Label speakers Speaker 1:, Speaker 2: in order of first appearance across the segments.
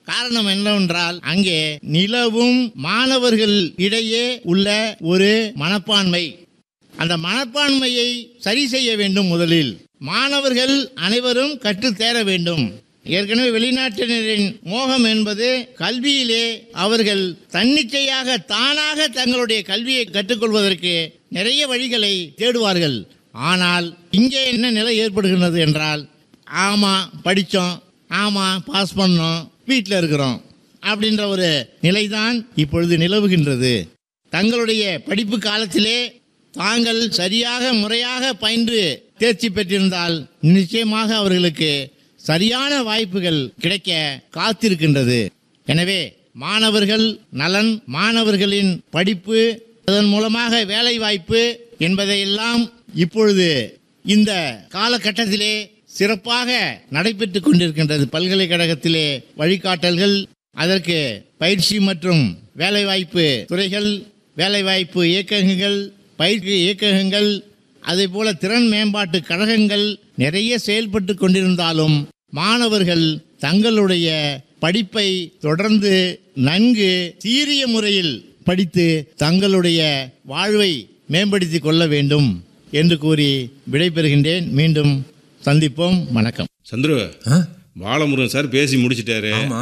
Speaker 1: காரணம் என்னவென்றால் அங்கே நிலவும் மாணவர்கள் இடையே உள்ள ஒரு மனப்பான்மை அந்த மனப்பான்மையை சரி செய்ய வேண்டும் முதலில் மாணவர்கள் அனைவரும் கற்றுத்தேர வேண்டும் ஏற்கனவே வெளிநாட்டினரின் மோகம் என்பது கல்வியிலே அவர்கள் தன்னிச்சையாக தானாக தங்களுடைய கல்வியை கற்றுக்கொள்வதற்கு நிறைய வழிகளை தேடுவார்கள் ஆனால் இங்கே என்ன நிலை ஏற்படுகின்றது என்றால் ஆமாம் படித்தோம் ஆமாம் பாஸ் பண்ணோம் வீட்டில் இருக்கிறோம் அப்படின்ற ஒரு நிலைதான் இப்பொழுது நிலவுகின்றது தங்களுடைய படிப்பு காலத்திலே தாங்கள் சரியாக முறையாக பயின்று தேர்ச்சி பெற்றிருந்தால் நிச்சயமாக அவர்களுக்கு சரியான வாய்ப்புகள் கிடைக்க காத்திருக்கின்றது எனவே மாணவர்கள் நலன் மாணவர்களின் படிப்பு அதன் மூலமாக வேலை வாய்ப்பு என்பதையெல்லாம் இப்பொழுது இந்த காலகட்டத்திலே சிறப்பாக நடைபெற்றுக் கொண்டிருக்கின்றது பல்கலைக்கழகத்திலே வழிகாட்டல்கள் அதற்கு பயிற்சி மற்றும் வேலைவாய்ப்பு துறைகள் வேலைவாய்ப்பு இயக்ககங்கள் பயிற்சி இயக்ககங்கள் அதே போல திறன் மேம்பாட்டு கழகங்கள் நிறைய செயல்பட்டு கொண்டிருந்தாலும் மாணவர்கள் தங்களுடைய படிப்பை தொடர்ந்து நன்கு சீரிய முறையில் படித்து தங்களுடைய வாழ்வை மேம்படுத்திக் கொள்ள வேண்டும் என்று கூறி விடைபெறுகின்றேன் மீண்டும் சந்திப்போம் வணக்கம்
Speaker 2: சந்துரு
Speaker 3: ஆ?
Speaker 2: பாலமுருகன் சார் பேசி முடிச்சிட்டாரு
Speaker 3: ஆமா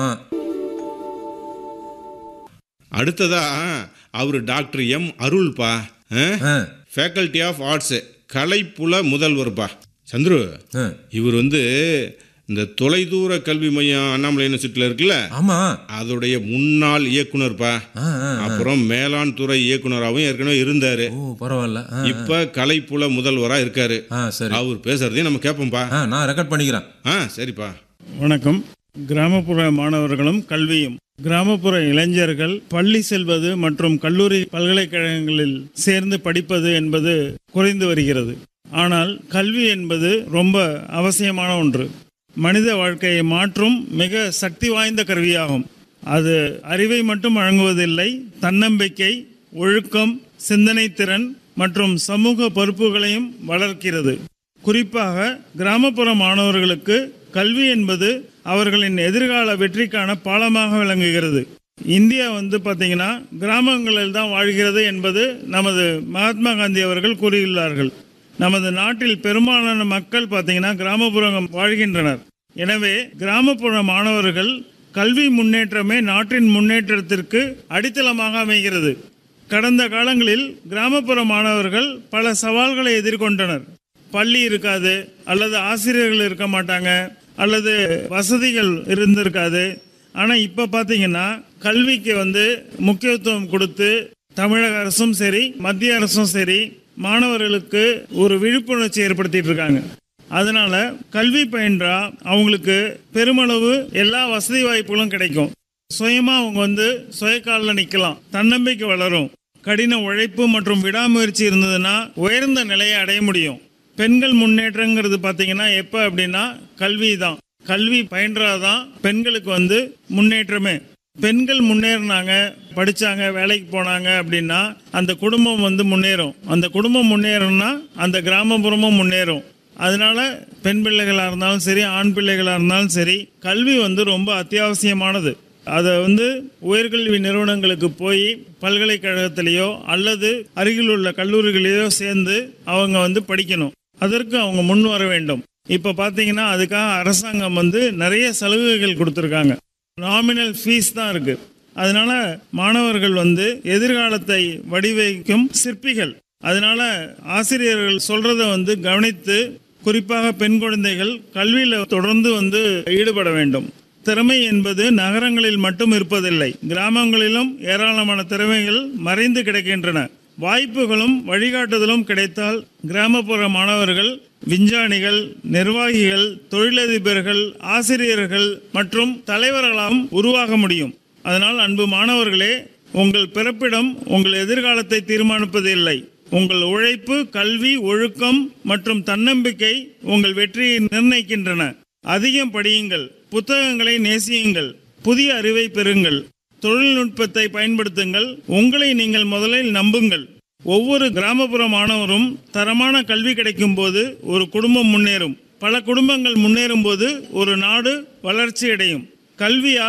Speaker 2: அடுத்ததா அவர் டாக்டர் எம் அருள்பா
Speaker 3: ஆ,
Speaker 2: ஃபேக்கல்டி ஆஃப் ஆர்ட்ஸ் கலைப்புல முதல்வர்ப்பா சந்துரு
Speaker 3: ஆ.
Speaker 2: இவர் வந்து இந்த தொலைதூர கல்வி மையம் அண்ணாமலை யூனிவர்சிட்டியில் இருக்குல்ல
Speaker 3: ஆமா
Speaker 2: அதோடைய முன்னாள் இயக்குனர்ப்பா
Speaker 3: ஆ, ஆ, ஆ.
Speaker 2: அப்புறம் மேலாண் துறை இயக்குனராகவும் ஏற்கனவே இருந்தாரு
Speaker 3: ஓ பரவாயில்ல ஆ,
Speaker 2: இப்ப கலைப்புல முதல்வரா இருக்காரு
Speaker 3: ஆ சரி
Speaker 2: அவர் பேசுறதையும் நம்ம கேட்போம்ப்பா
Speaker 3: ஆ நான் ரெக்கார்ட் பண்ணிக்கிறேன்
Speaker 2: ஆ சரிப்பா
Speaker 4: வணக்கம் கிராமப்புற மாணவர்களும் கல்வியும் கிராமப்புற இளைஞர்கள் பள்ளி செல்வது மற்றும் கல்லூரி பல்கலைக்கழகங்களில் சேர்ந்து படிப்பது என்பது குறைந்து வருகிறது ஆனால் கல்வி என்பது ரொம்ப அவசியமான ஒன்று மனித வாழ்க்கையை மாற்றும் மிக சக்தி வாய்ந்த கருவியாகும் அது அறிவை மட்டும் வழங்குவதில்லை தன்னம்பிக்கை ஒழுக்கம் சிந்தனை திறன் மற்றும் சமூக பொறுப்புகளையும் வளர்க்கிறது குறிப்பாக கிராமப்புற மாணவர்களுக்கு கல்வி என்பது அவர்களின் எதிர்கால வெற்றிக்கான பாலமாக விளங்குகிறது இந்தியா வந்து பார்த்தீங்கன்னா கிராமங்களில் தான் வாழ்கிறது என்பது நமது மகாத்மா காந்தி அவர்கள் கூறியுள்ளார்கள் நமது நாட்டில் பெரும்பாலான மக்கள் பார்த்தீங்கன்னா கிராமப்புறம் வாழ்கின்றனர் எனவே கிராமப்புற மாணவர்கள் கல்வி முன்னேற்றமே நாட்டின் முன்னேற்றத்திற்கு அடித்தளமாக அமைகிறது கடந்த காலங்களில் கிராமப்புற மாணவர்கள் பல சவால்களை எதிர்கொண்டனர் பள்ளி இருக்காது அல்லது ஆசிரியர்கள் இருக்க மாட்டாங்க அல்லது வசதிகள் இருந்திருக்காது ஆனால் இப்போ பார்த்தீங்கன்னா கல்விக்கு வந்து முக்கியத்துவம் கொடுத்து தமிழக அரசும் சரி மத்திய அரசும் சரி மாணவர்களுக்கு ஒரு விழிப்புணர்ச்சி ஏற்படுத்திட்டு இருக்காங்க அதனால கல்வி பயின்றா அவங்களுக்கு பெருமளவு எல்லா வசதி வாய்ப்புகளும் கிடைக்கும் சுயமா அவங்க வந்து சுயக்காலில் நிற்கலாம் தன்னம்பிக்கை வளரும் கடின உழைப்பு மற்றும் விடாமுயற்சி இருந்ததுன்னா உயர்ந்த நிலையை அடைய முடியும் பெண்கள் முன்னேற்றங்கிறது பார்த்தீங்கன்னா எப்போ அப்படின்னா கல்வி தான் கல்வி பயின்றாதான் பெண்களுக்கு வந்து முன்னேற்றமே பெண்கள் முன்னேறினாங்க படிச்சாங்க வேலைக்கு போனாங்க அப்படின்னா அந்த குடும்பம் வந்து முன்னேறும் அந்த குடும்பம் முன்னேறும்னா அந்த கிராமப்புறமும் முன்னேறும் அதனால பெண் பிள்ளைகளாக இருந்தாலும் சரி ஆண் பிள்ளைகளாக இருந்தாலும் சரி கல்வி வந்து ரொம்ப அத்தியாவசியமானது அதை வந்து உயர்கல்வி நிறுவனங்களுக்கு போய் பல்கலைக்கழகத்திலேயோ அல்லது அருகில் உள்ள கல்லூரிகளிலேயோ சேர்ந்து அவங்க வந்து படிக்கணும் அதற்கு அவங்க முன் வர வேண்டும் இப்போ பார்த்தீங்கன்னா அதுக்காக அரசாங்கம் வந்து நிறைய சலுகைகள் கொடுத்துருக்காங்க நாமினல் ஃபீஸ் தான் இருக்கு அதனால மாணவர்கள் வந்து எதிர்காலத்தை வடிவமைக்கும் சிற்பிகள் அதனால ஆசிரியர்கள் சொல்றத வந்து கவனித்து குறிப்பாக பெண் குழந்தைகள் கல்வியில் தொடர்ந்து வந்து ஈடுபட வேண்டும் திறமை என்பது நகரங்களில் மட்டும் இருப்பதில்லை கிராமங்களிலும் ஏராளமான திறமைகள் மறைந்து கிடக்கின்றன வாய்ப்புகளும் வழிகாட்டுதலும் கிடைத்தால் கிராமப்புற மாணவர்கள் விஞ்ஞானிகள் நிர்வாகிகள் தொழிலதிபர்கள் ஆசிரியர்கள் மற்றும் தலைவர்களாகவும் உருவாக முடியும் அதனால் அன்பு மாணவர்களே உங்கள் பிறப்பிடம் உங்கள் எதிர்காலத்தை தீர்மானிப்பதில்லை உங்கள் உழைப்பு கல்வி ஒழுக்கம் மற்றும் தன்னம்பிக்கை உங்கள் வெற்றியை நிர்ணயிக்கின்றன அதிகம் படியுங்கள் புத்தகங்களை நேசியுங்கள் புதிய அறிவை பெறுங்கள் தொழில்நுட்பத்தை பயன்படுத்துங்கள் உங்களை நீங்கள் முதலில் நம்புங்கள் ஒவ்வொரு கிராமப்புற மாணவரும் தரமான கல்வி கிடைக்கும் போது ஒரு குடும்பம் முன்னேறும் பல குடும்பங்கள் முன்னேறும் போது ஒரு நாடு வளர்ச்சி அடையும் கல்வியால்